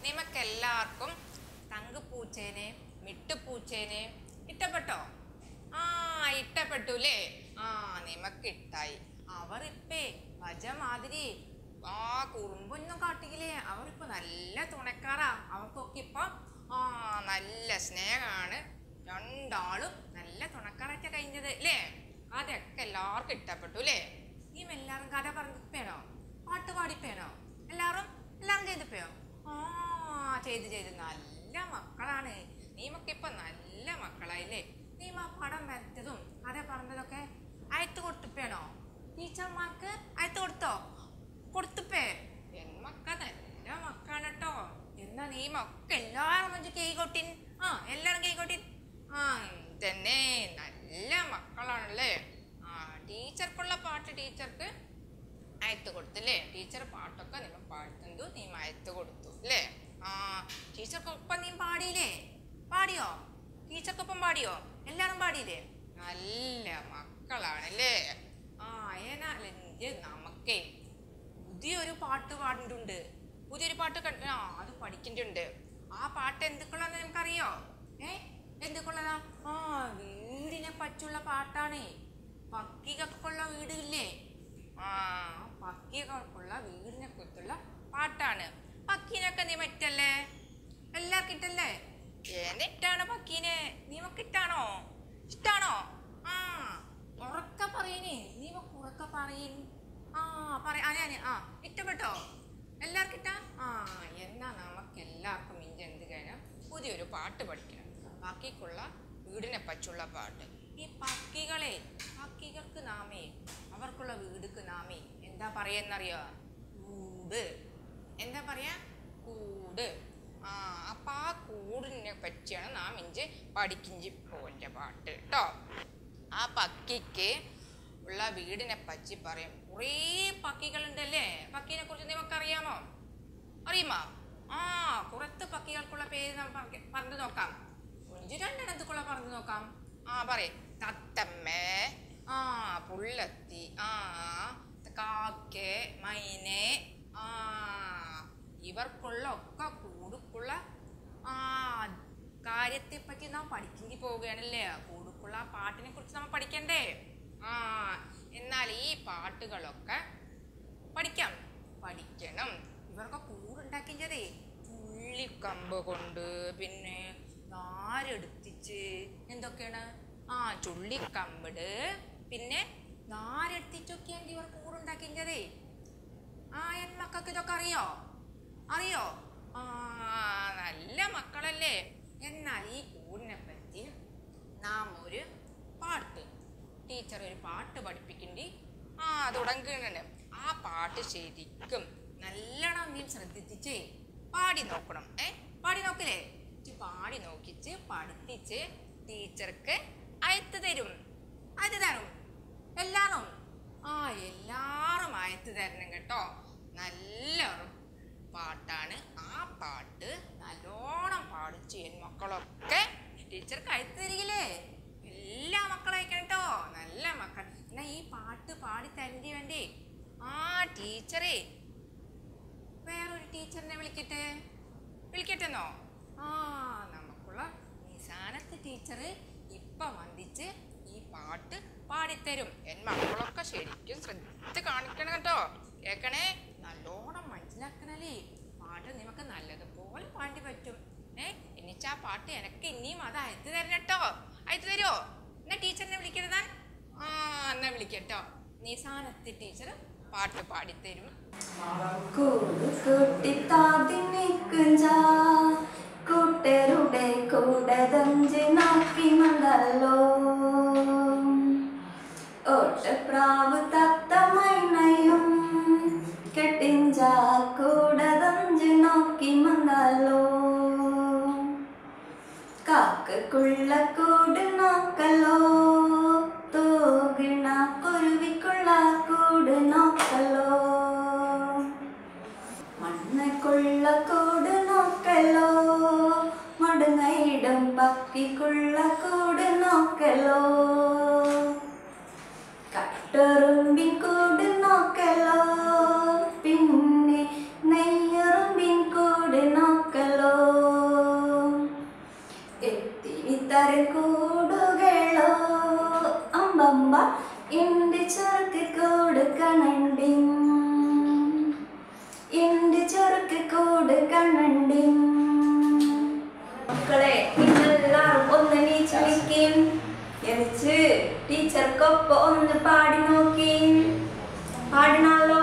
നിമക്ക് എല്ലാവർക്കും തങ്കുപൂച്ചേനെ മിട്ടുപൂച്ചേനെ ഇഷ്ടപ്പെട്ടോ ആ ഇഷ്ടപ്പെട്ടൂലേ ആ നിമക്ക് ഇട്ടായി അവർ ഇപ്പേ വജ മാതിരി ആ കുറുമ്പൊന്നും കാട്ടിക്കില്ലേ അവരിപ്പോ നല്ല തുണക്കാറാ അവർക്കൊക്കെ ഇപ്പൊ ആ നല്ല സ്നേഹമാണ് രണ്ടാളും നല്ല തുണക്കാറായിട്ട് കഴിഞ്ഞത് അല്ലേ അതൊക്കെ എല്ലാവർക്കും ഇഷ്ടപ്പെട്ടു അല്ലേ നീ എല്ലാവരും കഥ പറഞ്ഞിപ്പേണോ പാട്ട് പാടിപ്പേണോ എല്ലാവരും എല്ലാം ചെയ്തിപ്പയോ ആ ചെയ്ത് ചെയ്ത് നല്ല മക്കളാണ് നീമൊക്കെ ഇപ്പൊ നല്ല മക്കളായില്ലേ നീ ആ പടം വരച്ചതും കഥ പറഞ്ഞതൊക്കെ അയത്ത് കൊടുത്തിപ്പേണോ ടീച്ചർമാർക്ക് അയത്ത് കൊടുത്തോ കൊടുത്തിപ്പേ മക്ക നല്ല മക്കാണ് കേട്ടോ എന്നാ നീ മക്ക എല്ലാവരും വെച്ച് കൈ കൊട്ടിൻ ആ എല്ലാരും കൈ കൊട്ടിൻ ആ തന്നെ നല്ല മക്കളാണല്ലേ ആ ടീച്ചർക്കുള്ള പാട്ട് ടീച്ചർക്ക് അയത്ത് കൊടുത്തില്ലേ ടീച്ചർ പാട്ടൊക്കെ നിങ്ങൾ പാടുന്നത് നീ അയത്ത് കൊടുത്തു അല്ലേ ആ ടീച്ചർക്കൊപ്പം നീ പാടിയില്ലേ പാടിയോ ടീച്ചർക്കൊപ്പം പാടിയോ എല്ലാരും പാടിയില്ലേ നല്ല മക്കളാണല്ലേ ആ ഏനാലഞ്ച് നമുക്കേ പുതിയൊരു പാട്ട് പാടിയിട്ടുണ്ട് പുതിയൊരു പാട്ട് കണ്ട് ആ അത് പഠിക്കുന്നുണ്ട് ആ പാട്ട് എന്തൊക്കെയുള്ളതെന്ന് നിനക്കറിയോ ഏ എന്തൊക്കെയുള്ളതാ ആ വീടിനെ പറ്റുള്ള പാട്ടാണേ പക്കികൾക്കുള്ള വീടില്ലേ ആ പക്കികൾക്കുള്ള വീടിനെ കുറിച്ചുള്ള പാട്ടാണ് പക്കീനൊക്കെ നീ പറ്റല്ലേ എല്ലാവർക്കും ഇട്ടല്ലേ എന്നിട്ടാണ് പക്കീനെ നീമക്ക് ഇട്ടാണോ ഇഷ്ടാണോ ആ ഉറക്ക പറയണേ നീമക്ക് ഉറക്ക പറയും ആ പറ ആ ഞാൻ ആ ഇഷ്ടപ്പെട്ടോ എല്ലാവർക്കും ഇട്ടാ ആ എന്നാ നമുക്ക് എല്ലാവർക്കും ഇഞ്ച എന്ത് കഴിഞ്ഞാൽ പുതിയൊരു പാട്ട് പഠിക്കണം ബാക്കിക്കുള്ള വീടിനെ പറ്റുള്ള പാട്ട് ഈ പക്കികളെ പക്കികൾക്ക് നാമേ അവർക്കുള്ള വീടുക്ക് നാമേ എന്താ പറയുന്നറിയോ കൂട് എന്താ പറയാ കൂട് ആ അപ്പൊ ആ കൂടിനെ പറ്റിയാണ് നാം ഇഞ്ച് പഠിക്കിഞ്ചി പോൻ്റെ പാട്ട് കേട്ടോ ആ പക്കിക്ക് ഉള്ള വീടിനെ പറ്റി പറയും കുറേ പക്കികളുണ്ടല്ലേ പക്കീനെ കുറിച്ച് നിങ്ങൾക്ക് അറിയാമോ അറിയുമോ ആ കുറത്ത് പക്കികൾക്കുള്ള പേര് നാം പറ- പറഞ്ഞു നോക്കാം ഒരു രണ്ടെണ്ണത്തുക്കുള്ള പറഞ്ഞു നോക്കാം ആ പറയും തത്തമ്മേ ആ പുള്ളത്തി ആ കാക്കെ മൈനെ ആ ഇവർക്കുള്ള ഒക്കെ കൂടുക്കുള്ള ആ കാര്യത്തെ പറ്റി നാം പഠിക്കേണ്ടി പോവുകയാണല്ലേ കൂടുക്കുള്ള ആ പാട്ടിനെ കുറിച്ച് നമ്മൾ പഠിക്കണ്ടേ ആ എന്നാൽ ഈ പാട്ടുകളൊക്കെ പഠിക്കാം പഠിക്കണം ഇവർക്ക് കൂടുണ്ടാക്കിയതേ ചുള്ളിക്കമ്പ് കൊണ്ട് പിന്നെ നാരെടുത്തിച്ച് എന്തൊക്കെയാണ് ആ ചുള്ളിക്കമ്പിട് പിന്നെ നാരെടുത്തിച്ചൊക്കെയാണ് ഇവർ കൂടുണ്ടാക്കിയതേ ആ എൻ മക്കൾക്ക് ഇതൊക്കെ അറിയോ അറിയോ ആ നല്ല മക്കളല്ലേ എന്നാൽ ഈ കൂടിനെ പറ്റി നാം ഒരു പാട്ട് ടീച്ചർ ഒരു പാട്ട് പഠിപ്പിക്കണ്ടി ആ തുടങ്ങുന്നുണ്ട് ആ പാട്ട് ശരിക്കും നല്ലോണം നീ ശ്രദ്ധിച്ചേ പാടി നോക്കണം ഏ പാടി നോക്കില്ലേ ഇജ്ജ് പാടി നോക്കിച്ച് പഠിപ്പിച്ച് ടീച്ചർക്ക് അയത്ത് തരും അയത്ത് തരും എല്ലാരും ആ എല്ലാരും അയത്ത് തരണം കേട്ടോ നല്ലൊരു പാട്ടാണ് ആ പാട്ട് നല്ലോണം പാടിച്ച് എൻ മക്കളൊക്കെ ടീച്ചർക്ക് അയത്ത് തരികില്ലേ എല്ലാ മക്കളും അയക്കണം കേട്ടോ നല്ല മക്കൾ എന്നാ ഈ പാട്ട് പാടി തരണ്ടി വേണ്ടേ ആ ടീച്ചറേ വേറൊരു ടീച്ചറിനെ വിളിക്കട്ടെ വിളിക്കട്ടെന്നോ ആ നമുക്കുള്ള നിസാനത്ത് ടീച്ചർ ഇപ്പൊ വന്നിച്ച് ഈ പാട്ട് പാടിത്തരും എൻ മക്കളൊക്കെ ശരിക്കും ശ്രദ്ധിച്ച് കാണിക്കണം കേട്ടോ കേക്കണേ നല്ലോണം മനസ്സിലാക്കണല്ലേ പാട്ട് നിനക്ക് നല്ലതുപോലെ പാടി പറ്റും ഏ എന്നിച്ചാ പാട്ട് എനക്ക് ഇനിയും അത് അയച്ചു തരണം കേട്ടോ അയച്ചു തരുമോ എന്നാ ടീച്ചറിനെ വിളിക്കരുതാൻ ആ എന്നാ വിളിക്കട്ടോ നിസാനത്ത് ടീച്ചർ പാട്ട് പാടിത്തരും കൂട്ടിത്താതിനിക്കുഞ്ച കൂട്ടരുടെ കൂടെ തഞ്ചി നാക്കിമണ്ടല്ലോ ഓട്ടപ്രാവ് തത്തമൈനയും കെട്ടിഞ്ച കൂടെ തഞ്ചി നോക്കി മണ്ടല്ലോ കാക്കക്കുള്ള കൂട് നോക്കലോ തൂകിണ കുരുവിക്കുള്ള കൂട് നോക്കലോ മണ്ണക്കുള്ള കൂട് നോക്കലോ മടുങ്ങയിടും പക്കിക്കുള്ള കൂട് നോക്കലോ കട്ടറുമ്പിൻ കൂട് നോക്കലോ പിന്നെ നെയ്യറുമ്പിൻ കൂട് നോക്കലോ തരം കൂടുകളോ അമ്പമ്പ എൻ്റെ ചെറുക്ക് കൂട് കണണ്ടി എൻ്റെ ചെറുക്ക് കൂട് കണണ്ടി മക്കളെ നിങ്ങളെല്ലാവരും ഒന്ന് നീച്ച് നിൽക്കും എന്നിച്ച് ടീച്ചർക്കൊപ്പം ഒന്ന് പാടി നോക്കി പാടണല്ലോ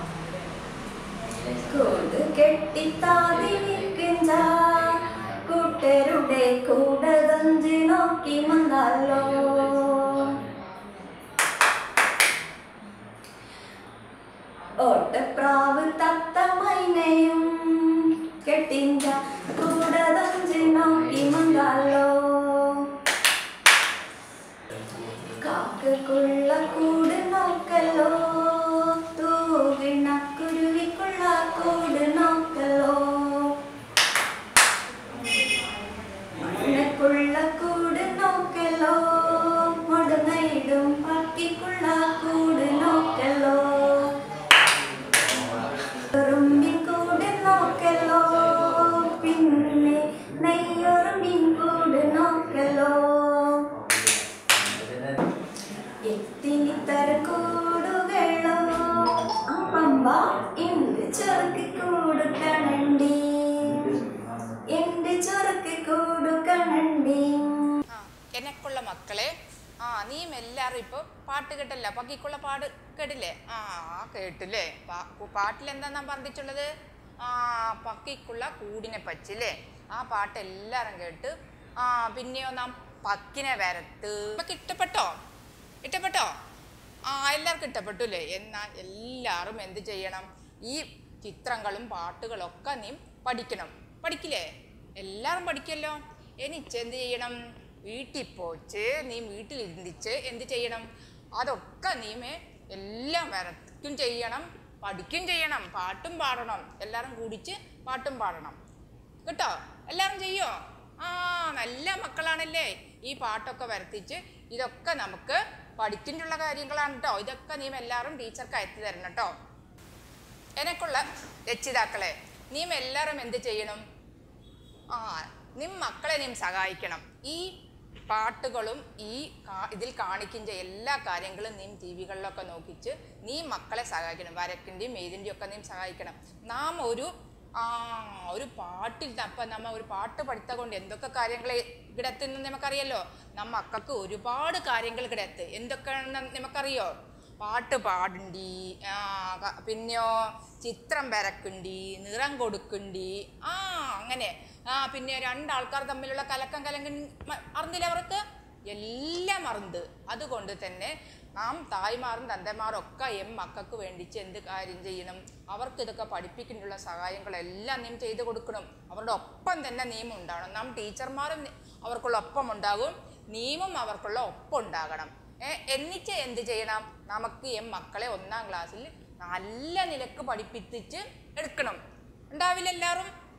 കൂട് കെട്ടിത്താതി നിൽക്കുന്ന കൂട്ടരുടെ കൂടെ തഞ്ചി നോക്കി വന്നല്ലോ ഓട്ടപ്രാവ് തത്തമൈനയും കെട്ടിഞ്ച കൂടെ തഞ്ചി നോക്കി വന്നല്ലോ കാക്കക്കുള്ള കൂട് നോക്കല്ലോ തൂകിണ കുരുവിക്കുള്ള കൂട് നോക്കല്ലോ മണ്ണക്കുള്ള കൂട് നോക്കല്ലോ മുടങ്ങയിടും പക്കിക്കുള്ള കൂട് നോക്കല്ലോ ഉറുമ്പിൻ കൂട് നോക്കല്ലോ പിന്നെ നെയ്യുറുമ്പിൻ കൂട് നോക്കല്ലോ എത്തിനിത്തര കൂടുകളോ അമ്മമ്മ എന്റെ ചെറുക്ക് കൂട് കണണ്ടി എന്റെ ചെറുക്ക് കൂട് കണണ്ടി ആ എനക്കുള്ള മക്കളെ ആ നീയും എല്ലാവരും ഇപ്പോൾ പാട്ട് കേട്ടല്ല പക്കിക്കുള്ള പാട് കേട്ടില്ലേ ആ കേട്ടില്ലേ പാ- പാട്ടിൽ എന്താ നാം പറഞ്ഞിട്ടുള്ളത് ആ പക്കിക്കുള്ള കൂടിനെ പറ്റില്ലേ ആ പാട്ട് എല്ലാവരും കേട്ട് ആ പിന്നെയോ നാം പക്കിനെ വരത്ത് നമുക്ക് ഇഷ്ടപ്പെട്ടോ ഇഷ്ടപ്പെട്ടോ ആ എല്ലാവർക്കും ഇഷ്ടപ്പെട്ടു അല്ലേ എന്നാൽ എല്ലാവരും എന്ത് ചെയ്യണം ഈ ചിത്രങ്ങളും പാട്ടുകളൊക്കെ നീ പഠിക്കണം പഠിക്കില്ലേ എല്ലാവരും പഠിക്കല്ലോ എനിക്ക് എന്ത് ചെയ്യണം വീട്ടിൽ പോച്ച് നീ വീട്ടിലിരുന്നിച്ച് എന്ത് ചെയ്യണം അതൊക്കെ നീമേ എല്ലാം വരയ്ക്കും ചെയ്യണം പഠിക്കും ചെയ്യണം പാട്ടും പാടണം എല്ലാവരും കൂടിച്ച് പാട്ടും പാടണം കേട്ടോ എല്ലാവരും ചെയ്യോ ആ നല്ല മക്കളാണല്ലേ ഈ പാട്ടൊക്കെ വരുത്തിച്ച് ഇതൊക്കെ നമുക്ക് പഠിച്ചിട്ടുള്ള കാര്യങ്ങളാണ് കേട്ടോ ഇതൊക്കെ നീ എല്ലാവരും ടീച്ചർക്ക് അയച്ചു തരണം കേട്ടോ എനക്കുള്ള രക്ഷിതാക്കളെ നീ എല്ലാവരും എന്ത് ചെയ്യണം ആ നിം മക്കളെ നീ സഹായിക്കണം ഈ പാട്ടുകളും ഈ കാ- ഇതിൽ കാണിക്കുന്ന എല്ലാ കാര്യങ്ങളും നീ ടി വികളിലൊക്കെ നോക്കിച്ച് നീ മക്കളെ സഹായിക്കണം വരക്കിൻ്റെയും മെയ്തിൻ്റെയും ഒക്കെ നീ സഹായിക്കണം നാം ഒരു ആ ഒരു പാട്ടിൽ അപ്പം നമ്മ ഒരു പാട്ട് പഠിത്ത കൊണ്ട് എന്തൊക്കെ കാര്യങ്ങൾ കിടത്തുന്ന നമുക്കറിയല്ലോ നമ്മ മക്കൾക്ക് ഒരുപാട് കാര്യങ്ങൾ കിടത്ത് എന്തൊക്കെയാണെന്ന് നമുക്കറിയോ പാട്ട് പാടണ്ടി ആ ക- പിന്നെയോ ചിത്രം വരക്കുണ്ടി നിറം കൊടുക്കുണ്ടി ആ അങ്ങനെ ആ പിന്നെ രണ്ടാൾക്കാർ തമ്മിലുള്ള കലക്കം കലങ്കൻ മ- അറിഞ്ഞില്ല അവർക്ക് എല്ലാം അറിന്ത് അതുകൊണ്ട് തന്നെ നാം തായ്മാറും തന്തമാരും ഒക്കെ എം മക്കൾക്ക് വേണ്ടിച്ച് എന്ത് കാര്യം ചെയ്യണം അവർക്ക് ഇതൊക്കെ പഠിപ്പിക്കാനുള്ള സഹായങ്ങളെല്ലാം നീം ചെയ്തു കൊടുക്കണം അവരുടെ ഒപ്പം തന്നെ നിയമം ഉണ്ടാകണം നാം ടീച്ചർമാരും നി- അവർക്കുള്ള ഒപ്പം ഉണ്ടാകും നിയമം അവർക്കുള്ള ഒപ്പം ഉണ്ടാകണം ഏ, എന്നിട്ട് എന്ത് ചെയ്യണം നമുക്ക് എം മക്കളെ ഒന്നാം ക്ലാസ്സിൽ നല്ല നിലക്ക് പഠിപ്പിച്ച് എടുക്കണം ഉണ്ടാവില്ല എല്ലാവരും